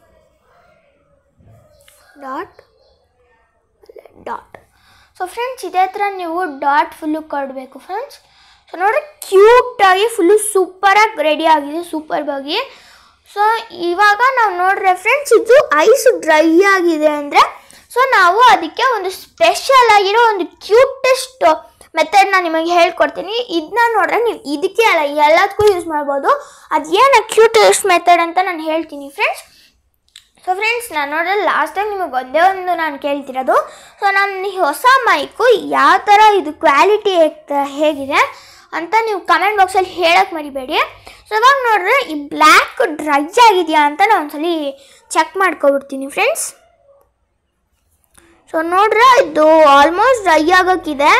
Speaker 1: dot dot so friends ಇದೇ ಥರ ನೀವು ಡಾಟ್ ಫುಲ್ಲು ಕೊಡಬೇಕು ಫ್ರೆಂಡ್ಸ್ ಸೊ ನೋಡಿ ಕ್ಯೂಟಾಗಿ ಫುಲ್ಲು ಸೂಪರಾಗಿ ರೆಡಿ ಆಗಿದೆ ಸೂಪರ್ಬಾಗಿ ಸೊ ಇವಾಗ ನಾವು ನೋಡ್ರೆ ಫ್ರೆಂಡ್ಸ್ ಇದು ಐಸ್ ಡ್ರೈ ಆಗಿದೆ ಅಂದರೆ ಸೊ ನಾವು ಅದಕ್ಕೆ ಒಂದು ಸ್ಪೆಷಲ್ ಆಗಿರೋ ಒಂದು ಕ್ಯೂಟೆಸ್ಟ್ ಮೆಥಡ್ನ ನಿಮಗೆ ಹೇಳ್ಕೊಡ್ತೀನಿ ಇದನ್ನ ನೋಡ್ರೆ ನೀವು ಇದಕ್ಕೆ ಅಲ್ಲ ಎಲ್ಲದಕ್ಕೂ ಯೂಸ್ ಮಾಡ್ಬೋದು ಅದು ಏನು ಕ್ಯೂಟೆಸ್ಟ್ ಮೆಥಡ್ ಅಂತ ನಾನು ಹೇಳ್ತೀನಿ ಫ್ರೆಂಡ್ಸ್ ಸೊ ಫ್ರೆಂಡ್ಸ್ ನಾನು ನೋಡಿದ್ರೆ ಲಾಸ್ಟ್ ಟೈಮ್ ನಿಮಗೆ ಒಂದೇ ಒಂದು ನಾನು ಕೇಳ್ತಿರೋದು ಸೊ ನನ್ನ ಈ ಹೊಸ ಮೈಕು ಯಾವ ಥರ ಇದು ಕ್ವಾಲಿಟಿ ಹೇಗಿದೆ ಅಂತ ನೀವು ಕಮೆಂಟ್ ಬಾಕ್ಸಲ್ಲಿ ಹೇಳಕ್ಕೆ ಮರಿಬೇಡಿ ಸೊ ಇವಾಗ ನೋಡಿದ್ರೆ ಈ ಬ್ಲ್ಯಾಕ್ ಡ್ರೈ ಆಗಿದೆಯಾ ಅಂತ ನಾನು ಒಂದ್ಸಲಿ ಚೆಕ್ ಮಾಡ್ಕೊಬಿಡ್ತೀನಿ ಫ್ರೆಂಡ್ಸ್ ಸೊ ನೋಡ್ರೆ ಇದು ಆಲ್ಮೋಸ್ಟ್ ಡ್ರೈ ಆಗೋಕ್ಕಿದೆ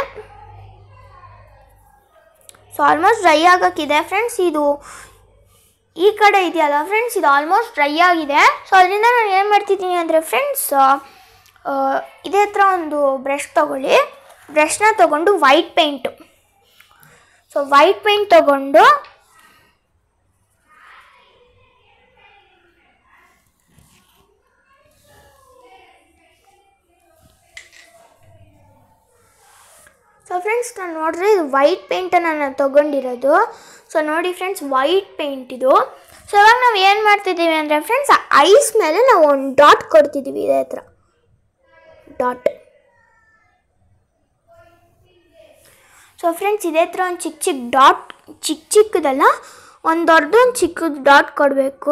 Speaker 1: ಸೊ ಆಲ್ಮೋಸ್ಟ್ ಡ್ರೈ ಆಗೋಕ್ಕಿದೆ ಫ್ರೆಂಡ್ಸ್ ಇದು ಈ ಕಡೆ ಇದೆಯಲ್ಲ ಫ್ರೆಂಡ್ಸ್ ಇದು ಆಲ್ಮೋಸ್ಟ್ ಡ್ರೈ ಆಗಿದೆ ಸೊ ಅದರಿಂದ ನಾನು ಏನು ಮಾಡ್ತಿದ್ದೀನಿ ಅಂದರೆ ಫ್ರೆಂಡ್ಸ್ ಇದೇ ಥರ ಒಂದು ಬ್ರಷ್ ತೊಗೊಳ್ಳಿ ಬ್ರಷ್ನ ತೊಗೊಂಡು white paint so white paint ತೊಗೊಂಡು ಫ್ರೆಂಡ್ಸ್ ನಾನು ನೋಡಿದ್ರೆ ಇದು ವೈಟ್ ಪೇಂಟನ್ನು ನಾನು ತೊಗೊಂಡಿರೋದು ಸೊ ನೋಡಿ ಫ್ರೆಂಡ್ಸ್ ವೈಟ್ ಪೇಂಟ್ ಇದು ಸೊ ಇವಾಗ ನಾವು ಏನು ಮಾಡ್ತಿದ್ದೀವಿ ಅಂದರೆ ಫ್ರೆಂಡ್ಸ್ ಐಸ್ ಮೇಲೆ ನಾವು ಒಂದು ಡಾಟ್ ಕೊಡ್ತಿದ್ದೀವಿ ಇದೇ ಹತ್ರ ಡಾಟ್ ಸೊ ಫ್ರೆಂಡ್ಸ್ ಇದೇ ಥರ ಒಂದು ಚಿಕ್ಕ ಚಿಕ್ಕ ಡಾಟ್ ಚಿಕ್ಕ ಚಿಕ್ಕದಲ್ಲ ಒಂದು ದೊಡ್ಡದೊಂದು ಚಿಕ್ಕದು ಡಾಟ್ ಕೊಡಬೇಕು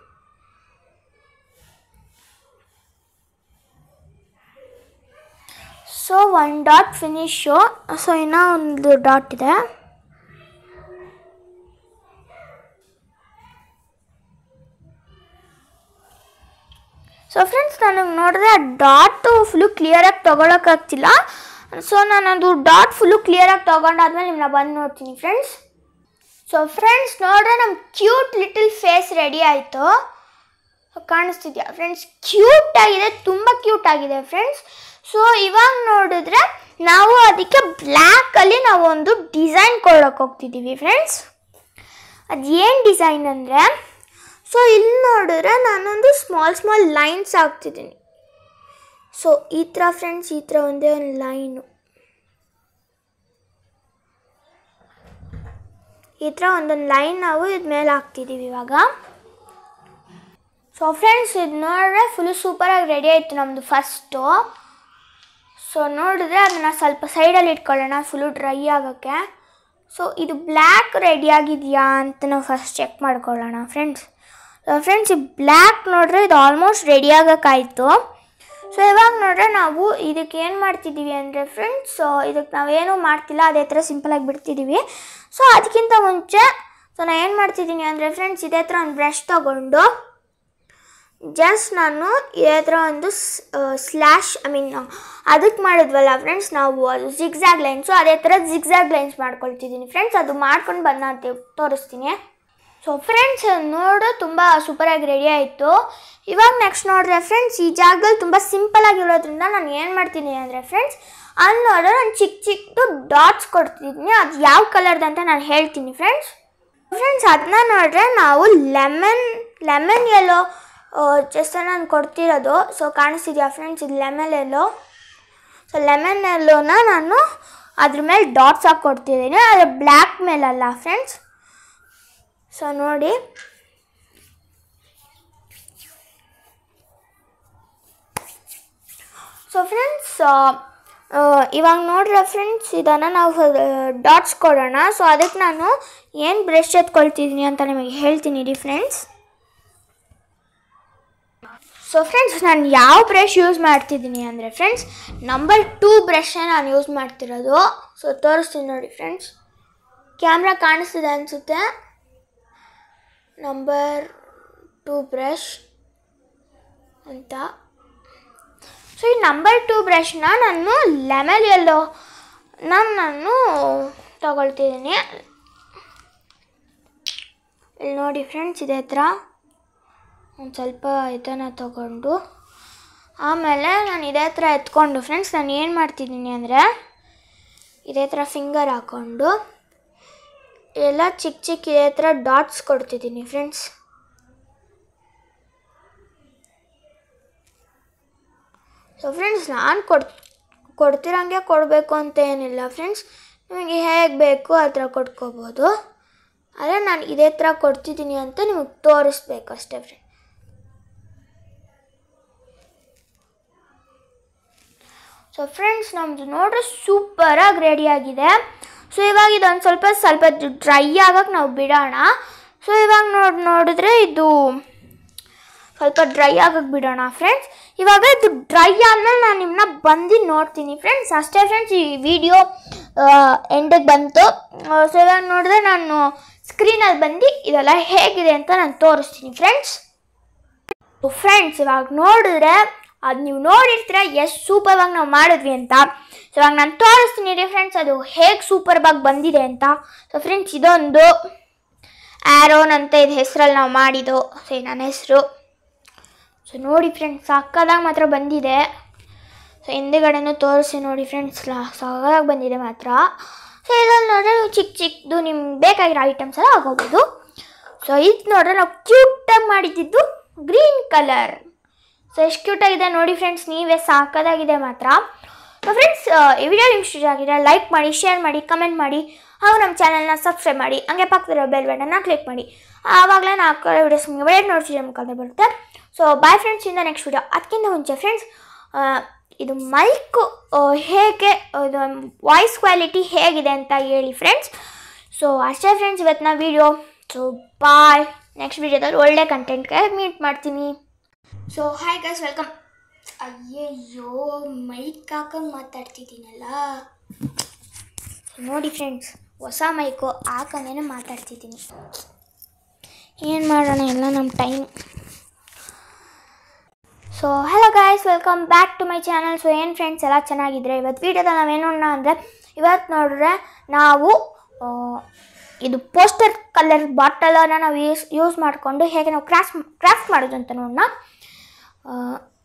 Speaker 1: so one dot finish so ಇನ್ನೂ ಒಂದು ಡಾಟ್ ಇದೆ ಸೊ ಫ್ರೆಂಡ್ಸ್ ನನಗೆ ನೋಡಿದ್ರೆ ಆ ಡಾಟು ಫುಲ್ಲು ಕ್ಲಿಯರಾಗಿ ತೊಗೊಳಕ್ಕಾಗ್ತಿಲ್ಲ ಸೊ ನಾನು ಅದು ಡಾಟ್ ಫುಲ್ಲು ಕ್ಲಿಯರಾಗಿ ತೊಗೊಂಡಾದ್ಮೇಲೆ ನಿಮ್ಮನ್ನ ಬಂದು ನೋಡ್ತೀನಿ ಫ್ರೆಂಡ್ಸ್ ಸೊ ಫ್ರೆಂಡ್ಸ್ ನೋಡ್ರೆ ನಮ್ಮ ಕ್ಯೂಟ್ ಲಿಟಲ್ ಫೇಸ್ ರೆಡಿ ಆಯಿತು ಕಾಣಿಸ್ತಿದ್ಯಾ ಫ್ರೆಂಡ್ಸ್ ಕ್ಯೂಟ್ ಆಗಿದೆ ತುಂಬ ಕ್ಯೂಟ್ ಆಗಿದೆ ಫ್ರೆಂಡ್ಸ್ ಸೊ ಇವಾಗ ನೋಡಿದ್ರೆ ನಾವು ಅದಕ್ಕೆ ಬ್ಲ್ಯಾಕಲ್ಲಿ ನಾವು ಒಂದು ಡಿಸೈನ್ ಕೊಡೋಕೆ ಹೋಗ್ತಿದ್ದೀವಿ ಫ್ರೆಂಡ್ಸ್ ಅದು ಏನು ಡಿಸೈನ್ ಅಂದರೆ ಸೊ ಇಲ್ಲಿ ನೋಡಿದ್ರೆ ನಾನೊಂದು ಸ್ಮಾಲ್ ಸ್ಮಾಲ್ ಲೈನ್ಸ್ ಹಾಕ್ತಿದ್ದೀನಿ ಸೊ ಈ ಥರ ಫ್ರೆಂಡ್ಸ್ ಈ ಥರ ಒಂದೇ ಒಂದು ಲೈನು ಈ ಥರ ಒಂದೊಂದು ಲೈನ್ ನಾವು ಇದ ಮೇಲೆ ಹಾಕ್ತಿದ್ದೀವಿ ಇವಾಗ ಸೊ ಫ್ರೆಂಡ್ಸ್ ಇದು ನೋಡಿದ್ರೆ ಫುಲ್ಲು ಸೂಪರಾಗಿ ರೆಡಿ ಆಯಿತು ನಮ್ಮದು ಫಸ್ಟು ಸೊ ನೋಡಿದ್ರೆ ಅದನ್ನು ಸ್ವಲ್ಪ ಸೈಡಲ್ಲಿ ಇಟ್ಕೊಳ್ಳೋಣ ಫುಲ್ಲು ಡ್ರೈ ಆಗೋಕ್ಕೆ ಸೊ ಇದು ಬ್ಲ್ಯಾಕ್ ರೆಡಿ ಆಗಿದೆಯಾ ಅಂತ ನಾವು ಫಸ್ಟ್ ಚೆಕ್ ಮಾಡ್ಕೊಳ್ಳೋಣ ಫ್ರೆಂಡ್ಸ್ ಫ್ರೆಂಡ್ಸ್ ಈ ಬ್ಲ್ಯಾಕ್ ನೋಡಿದ್ರೆ ಇದು ಆಲ್ಮೋಸ್ಟ್ ರೆಡಿ ಆಗೋಕ್ಕಾಯಿತು ಸೊ ಇವಾಗ ನೋಡ್ರೆ ನಾವು ಇದಕ್ಕೆ ಏನು ಮಾಡ್ತಿದ್ದೀವಿ ಅಂದರೆ ಫ್ರೆಂಡ್ಸ್ ಇದಕ್ಕೆ ನಾವೇನು ಮಾಡ್ತಿಲ್ಲ ಅದೇ ಥರ ಸಿಂಪಲಾಗಿ ಬಿಡ್ತಿದ್ದೀವಿ ಸೊ ಅದಕ್ಕಿಂತ ಮುಂಚೆ ಸೊ ನಾನು ಏನು ಮಾಡ್ತಿದ್ದೀನಿ ಅಂದರೆ ಫ್ರೆಂಡ್ಸ್ ಇದೇ ಥರ ಒಂದು ಬ್ರಷ್ ತೊಗೊಂಡು ಜಸ್ಟ್ ನಾನು ಇದೇ ಥರ ಒಂದು ಸ್ಲ್ಯಾಶ್ ಐ ಮೀನ್ ಅದಕ್ಕೆ ಮಾಡಿದ್ವಲ್ಲ ಫ್ರೆಂಡ್ಸ್ ನಾವು ಅದು ಜಿಗ್ಝ್ಯಾಗ್ ಲೈನ್ಸು ಅದೇ ಥರ ಜಿಗ್ಝ್ಯಾಗ್ ಲೈನ್ಸ್ ಮಾಡ್ಕೊಳ್ತಿದ್ದೀನಿ ಫ್ರೆಂಡ್ಸ್ ಅದು ಮಾಡ್ಕೊಂಡು ಬಂದು ನಾನು ತೋರಿಸ್ತೀನಿ ಸೊ ಫ್ರೆಂಡ್ಸ್ ನೋಡು ತುಂಬ ಸೂಪರಾಗಿ ರೆಡಿ ಆಯಿತು ಇವಾಗ ನೆಕ್ಸ್ಟ್ ನೋಡಿದ್ರೆ ಫ್ರೆಂಡ್ಸ್ ಈ ಜಾಗದಲ್ಲಿ ತುಂಬ ಸಿಂಪಲಾಗಿರೋದ್ರಿಂದ ನಾನು ಏನು ಮಾಡ್ತೀನಿ ಅಂದರೆ ಫ್ರೆಂಡ್ಸ್ ಅಲ್ಲಿ ನೋಡಿದ್ರೆ ನಾನು ಚಿಕ್ಕ ಚಿಕ್ಕದು ಡಾಟ್ಸ್ ಕೊಡ್ತಿದ್ದೀನಿ ಅದು ಯಾವ ಕಲರ್ದು ಅಂತ ನಾನು ಹೇಳ್ತೀನಿ ಫ್ರೆಂಡ್ಸ್ ಫ್ರೆಂಡ್ಸ್ ಅದನ್ನ ನೋಡಿದ್ರೆ ನಾವು ಲೆಮನ್ ಲೆಮನ್ ಎಲ್ಲೋ ಜಸ್ಟ್ ನಾನು ಕೊಡ್ತಿರೋದು ಸೊ ಕಾಣಿಸ್ತಿದ್ಯಾ ಫ್ರೆಂಡ್ಸ್ ಇದು ಲೆಮನ್ ಎಲ್ಲೋ ಸೊ ಲೆಮನ್ ಎಲ್ಲೋನ ನಾನು ಅದ್ರ ಮೇಲೆ ಡಾಟ್ಸ್ ಹಾಕಿ ಕೊಡ್ತಿದ್ದೀನಿ ಅದು ಬ್ಲ್ಯಾಕ್ ಮೇಲಲ್ಲ ಫ್ರೆಂಡ್ಸ್ ಸೊ ನೋಡಿ ಸೊ ಫ್ರೆಂಡ್ಸ್ ಇವಾಗ ನೋಡ್ರೆ ಫ್ರೆಂಡ್ಸ್ ಇದನ್ನು ನಾವು ಡಾಟ್ಸ್ ಕೊಡೋಣ ಸೊ ಅದಕ್ಕೆ ನಾನು ಏನು ಬ್ರಷ್ ಎತ್ಕೊಳ್ತಿದ್ದೀನಿ ಅಂತ ನಿಮಗೆ ಹೇಳ್ತೀನಿ ರೀ ಫ್ರೆಂಡ್ಸ್ ಸೊ ಫ್ರೆಂಡ್ಸ್ ನಾನು ಯಾವ ಬ್ರಷ್ ಯೂಸ್ ಮಾಡ್ತಿದ್ದೀನಿ ಅಂದರೆ ಫ್ರೆಂಡ್ಸ್ ನಂಬರ್ ಟೂ ಬ್ರಷ್ನೇ ನಾನು ಯೂಸ್ ಮಾಡ್ತಿರೋದು ಸೊ ತೋರಿಸ್ತೀನಿ ನೋಡಿ ಫ್ರೆಂಡ್ಸ್ ಕ್ಯಾಮ್ರಾ ಕಾಣಿಸ್ತಿದೆ ಅನಿಸುತ್ತೆ ನಂಬರ್ ಟೂ ಬ್ರಷ್ ಅಂತ ಸೊ ಈ ನಂಬರ್ ಟೂ ಬ್ರಷ್ನ ನಾನು ಲೆಮನ್ ಎಲ್ಲೋ ನಾನು ನಾನು ತಗೊಳ್ತಿದ್ದೀನಿ ಇಲ್ಲಿ ನೋಡಿ ಫ್ರೆಂಡ್ಸ್ ಇದೇ ಥರ ಒಂದು ಸ್ವಲ್ಪ ಇದನ್ನು ತಗೊಂಡು ಆಮೇಲೆ ನಾನು ಇದೇ ಥರ ಎತ್ಕೊಂಡು ಫ್ರೆಂಡ್ಸ್ ನಾನು ಏನು ಮಾಡ್ತಿದ್ದೀನಿ ಅಂದರೆ ಇದೇ ಥರ ಫಿಂಗರ್ ಹಾಕ್ಕೊಂಡು ಎಲ್ಲ ಚಿಕ್ಕ ಚಿಕ್ಕ ಇದೇ ಥರ ಡಾಟ್ಸ್ ಕೊಡ್ತಿದ್ದೀನಿ ಫ್ರೆಂಡ್ಸ್ ಸೊ ಫ್ರೆಂಡ್ಸ್ ನಾನು ಕೊಡ್ ಕೊಡ್ತಿರಂಗೆ ಕೊಡಬೇಕು ಅಂತ ಏನಿಲ್ಲ ಫ್ರೆಂಡ್ಸ್ ನಿಮಗೆ ಹೇಗೆ ಬೇಕು ಆ ಥರ ಕೊಟ್ಕೋಬೋದು ಆದರೆ ನಾನು ಇದೇ ಥರ ಕೊಡ್ತಿದ್ದೀನಿ ಅಂತ ನಿಮಗೆ ತೋರಿಸ್ಬೇಕು ಅಷ್ಟೇ ಫ್ರೆಂಡ್ ಸೊ ಫ್ರೆಂಡ್ಸ್ ನಮ್ಮದು ನೋಡ್ರೆ ಸೂಪರಾಗಿ ರೆಡಿಯಾಗಿದೆ ಸೊ ಇವಾಗ ಇದೊಂದು ಸ್ವಲ್ಪ ಸ್ವಲ್ಪ ಡ್ರೈ ಆಗಕ್ಕೆ ನಾವು ಬಿಡೋಣ ಸೊ ಇವಾಗ ನೋಡಿ ನೋಡಿದ್ರೆ ಇದು ಸ್ವಲ್ಪ ಡ್ರೈ ಆಗಕ್ಕೆ ಬಿಡೋಣ ಫ್ರೆಂಡ್ಸ್ ಇವಾಗ ಇದು ಡ್ರೈ ಆದಮೇಲೆ ನಾನು ನಿಮ್ಮನ್ನ ಬಂದು ನೋಡ್ತೀನಿ ಫ್ರೆಂಡ್ಸ್ ಅಷ್ಟೇ ಫ್ರೆಂಡ್ಸ್ ಈ ವಿಡಿಯೋ ಎಂಡಿಗೆ ಬಂತು ಸೊ ಇವಾಗ ನೋಡಿದ್ರೆ ನಾನು ಸ್ಕ್ರೀನಲ್ಲಿ ಬಂದು ಇದೆಲ್ಲ ಹೇಗಿದೆ ಅಂತ ನಾನು ತೋರಿಸ್ತೀನಿ ಫ್ರೆಂಡ್ಸ್ ಫ್ರೆಂಡ್ಸ್ ಇವಾಗ ನೋಡಿದ್ರೆ ಅದು ನೀವು ನೋಡಿರ್ತೀರ ಎಷ್ಟು ಸೂಪರ್ವಾಗಿ ನಾವು ಮಾಡಿದ್ವಿ ಅಂತ ಸೊ ಇವಾಗ ನಾನು ತೋರಿಸ್ತೀನಿ ರೀ ಫ್ರೆಂಡ್ಸ್ ಅದು ಹೇಗೆ ಸೂಪರ್ವಾಗಿ ಬಂದಿದೆ ಅಂತ ಸೊ ಫ್ರೆಂಡ್ಸ್ ಇದೊಂದು ಆ್ಯರೋನ್ ಅಂತ ಇದು ಹೆಸರಲ್ಲಿ ನಾವು ಮಾಡಿದ್ದು ಸೊ ಇದು ನನ್ನ ಹೆಸರು ಸೊ ನೋಡಿ ಫ್ರೆಂಡ್ಸ್ ಸಕ್ಕದಾಗಿ ಮಾತ್ರ ಬಂದಿದೆ ಸೊ ಹಿಂದೆಗಡೆನೂ ತೋರಿಸಿ ನೋಡಿ ಫ್ರೆಂಡ್ಸ್ ಸಕ್ಕದಾಗಿ ಬಂದಿದೆ ಮಾತ್ರ ಸೊ ಇದ್ರಲ್ಲಿ ನೋಡಿದ್ರೆ ನೀವು ಚಿಕ್ಕ ಚಿಕ್ಕದು ನಿಮ್ಗೆ ಬೇಕಾಗಿರೋ ಐಟಮ್ಸ್ ಎಲ್ಲ ಆಗೋಗ್ಬೋದು ಸೊ ಇದು ನೋಡ್ರೆ ನಾವು ಕ್ಯೂಟಾಗಿ ಮಾಡಿದ್ದು ಗ್ರೀನ್ ಕಲರ್ ಸೊ ಎಷ್ಟು ಕ್ಯೂಟಾಗಿದೆ ನೋಡಿ ಫ್ರೆಂಡ್ಸ್ ನೀವೇ ಸಾಕದಾಗಿದೆ ಮಾತ್ರ ಸೊ ಫ್ರೆಂಡ್ಸ್ ಈ ವಿಡಿಯೋ ನಿಮ್ಗೆ ಇಷ್ಟ ಆಗಿದ್ರೆ ಲೈಕ್ ಮಾಡಿ ಶೇರ್ ಮಾಡಿ ಕಮೆಂಟ್ ಮಾಡಿ ಹಾಗೂ ನಮ್ಮ ಚಾನಲ್ನ ಸಬ್ಸ್ಕ್ರೈಬ್ ಮಾಡಿ ಹಂಗೆ ಪಕ್ಕದಲ್ಲಿರೋ ಬೆಲ್ ಬಟನ್ನ ಕ್ಲಿಕ್ ಮಾಡಿ ಆವಾಗಲೇ ನಾ ಹಾಕೋ ವಿಡಿಯೋಸ್ ನಿಮಗೆ ಬೇರೆ ನೋಟಿಫಿಕೇಶನ್ ಮುಖಾಂತರ ಬರುತ್ತೆ ಸೊ ಬಾಯ್ ಫ್ರೆಂಡ್ಸ್ ಇಂದ ನೆಕ್ಸ್ಟ್ ವಿಡಿಯೋ ಅದಕ್ಕಿಂತ ಮುಂಚೆ ಫ್ರೆಂಡ್ಸ್ ಇದು ಮೈಕ್ ಹೇಗೆ ಇದು ವಾಯ್ಸ್ ಕ್ವಾಲಿಟಿ ಹೇಗಿದೆ ಅಂತ ಹೇಳಿ ಫ್ರೆಂಡ್ಸ್ ಸೊ ಅಷ್ಟೇ ಫ್ರೆಂಡ್ಸ್ ಇವತ್ತಿನ ವೀಡಿಯೋ ಸೊ ಬಾಯ್ ನೆಕ್ಸ್ಟ್ ವೀಡಿಯೋದಲ್ಲಿ ಒಳ್ಳೆ ಕಂಟೆಂಟ್ಗೆ ಮೀಟ್ ಮಾಡ್ತೀನಿ ಸೊ ಹಾಯ್ ಗೈಸ್ ವೆಲ್ಕಮ್ ಅಯ್ಯಯ್ಯೋ ಮೈಕ್ ಹಾಕೊಂಡು ಮಾತಾಡ್ತಿದ್ದೀನಲ್ಲ ನೋಡಿ ಫ್ರೆಂಡ್ಸ್ ಹೊಸ ಮೈಕು ಹಾಕೊಂಡೇ ಮಾತಾಡ್ತಿದ್ದೀನಿ ಏನು ಮಾಡೋಣ ಎಲ್ಲ ನಮ್ಮ time so hello guys welcome back to my channel so ಏನು ಫ್ರೆಂಡ್ಸ್ ಎಲ್ಲ ಚೆನ್ನಾಗಿದ್ರೆ ಇವತ್ತು ವೀಡಿಯೋದಲ್ಲಿ ನಾವೇನು ಅಂದರೆ ಇವತ್ತು ನೋಡಿದ್ರೆ ನಾವು ಆ, ಇದು ಪೋಸ್ಟರ್ ಕಲರ್ ಬಾಟಲನ್ನು ನಾವು ಯೂಸ್ ಯೂಸ್ ಮಾಡಿಕೊಂಡು ಹೇಗೆ ನಾವು ಕ್ರಾಫ್ಟ್ ಕ್ರಾಫ್ಟ್ ಮಾಡೋದು ಅಂತ ನೋಡೋಣ